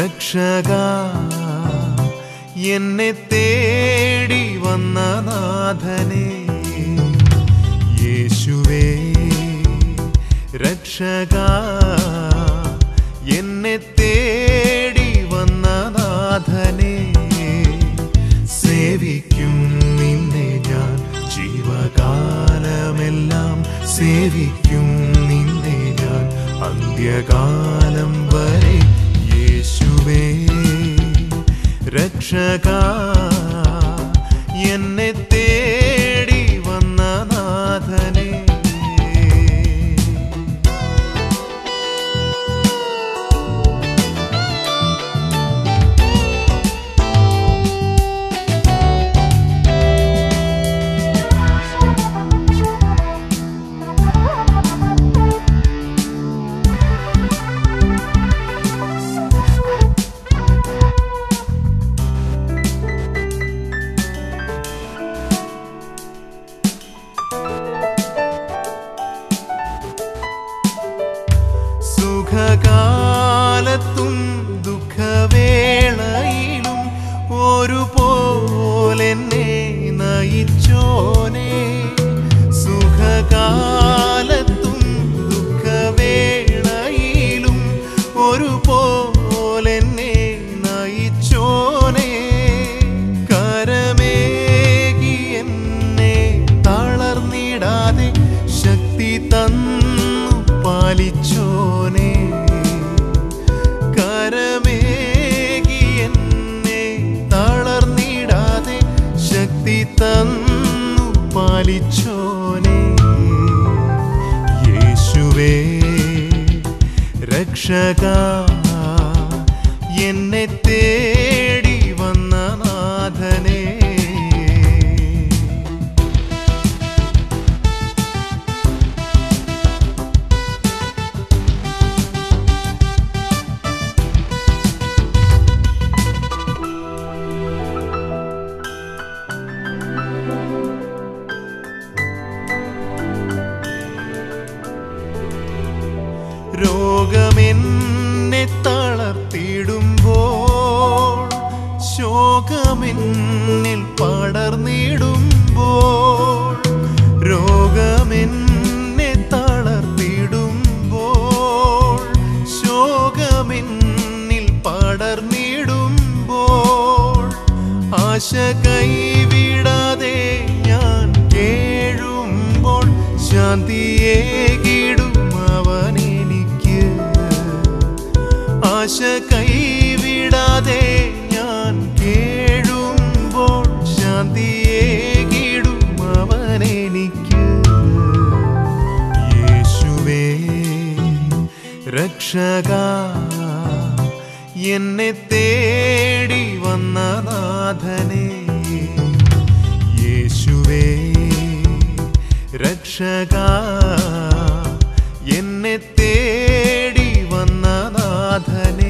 രക്ഷക എന്നെ തേടി വന്ന നാഥനെ യേശുവേ രക്ഷക എന്നെ തേടി വന്ന നാഥനെ സേവിക്കും നിന്നെ ഞാൻ ജീവകാലമെല്ലാം സേവിക്കും നിന്നെ ഞാൻ അന്ത്യകാലം വരെ യേശുവേ രക്ഷക എന്നെ തേടി വന്ന നാഥനെ സുഖകാലത്തും ദുഃഖവേളയിലും ഒരുപോലെന്നെ നയിച്ചോനെ സുഖകാലത്തും ദുഃഖവേളയിലും ഒരുപോലെന്നെ നയിച്ചോനെ കരമേകി എന്നെ തളർന്നിടാതെ ശക്തി തന്നു പാലിച്ചോനെ കരമേകി എന്നെ തളർന്നിടാതെ ശക്തി തന്നു പാലിച്ചോനെ യേശുവേ രക്ഷക എന്നെ തേടി വന്ന നാഥനേ രോഗമെന്നെ തളർത്തിടുമ്പോൾ ശോകമെന്നിൽ പടർന്നിടുമ്പോൾ രോഗമെന്നെ തളർത്തിടുമ്പോൾ ശോകമെന്നിൽ പടർന്നിടുമ്പോൾ ആശ കൈവിടാതെ ഞാൻ കേഴുമ്പോൾ ശാന്തിയേകിടും അവൻ എനിക്ക് ആശ കൈവിടാതെ ഞാൻ കേഴുമ്പോൾ ശാന്തിയേകിടും അവൻ എനിക്ക് യേശുവേ രക്ഷക എന്നെ തേടി വന്ന നാഥനെ യേശുവേ രക്ഷക എന്നെ തേടി വന്ന നാഥനെ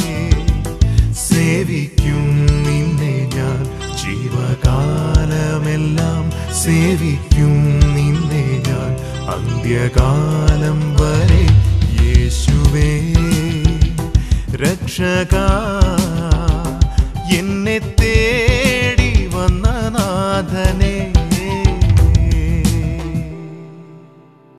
സേവിക്കും നിന്നെ ഞാൻ ജീവകാലമെല്ലാം സേവിക്കും നിന്നെ ഞാൻ അന്ത്യകാലം വരെ യേശുവേ രക്ഷക എന്നെ തേടി വന്ന നാഥനെ